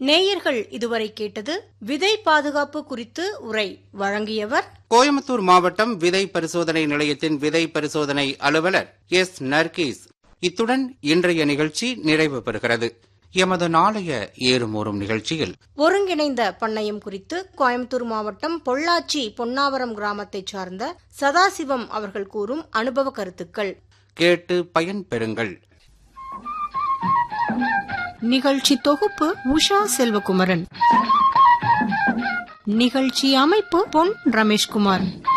நேயர்கள் இதுவரை கேட்டது விதை பாதுகாப்பு குறித்து உரை வழங்கியவர் கோயம்புத்தூர் மாவட்டம் விதை பரிசோதனை நிலையத்தின் விதை பரிசோதனை அலுவலர் எஸ் நர்கீஸ் இத்துடன் இன்றைய நிகழ்ச்சி நிறைவு பெறுகிறது எமது நாளைய ஏறுமூறும் நிகழ்ச்சியில் ஒருங்கிணைந்த பண்ணையம் குறித்து கோயம்புத்தூர் மாவட்டம் பொள்ளாச்சி பொன்னாவரம் கிராமத்தைச் சார்ந்த சதாசிவம் அவர்கள் கூறும் அனுபவ கருத்துக்கள் கேட்டு பயன் பெறுங்கள் நிகழ்ச்சி தொகுப்பு உஷா செல்வகுமரன் நிகழ்ச்சி அமைப்பு பொன் ரமேஷ்குமார்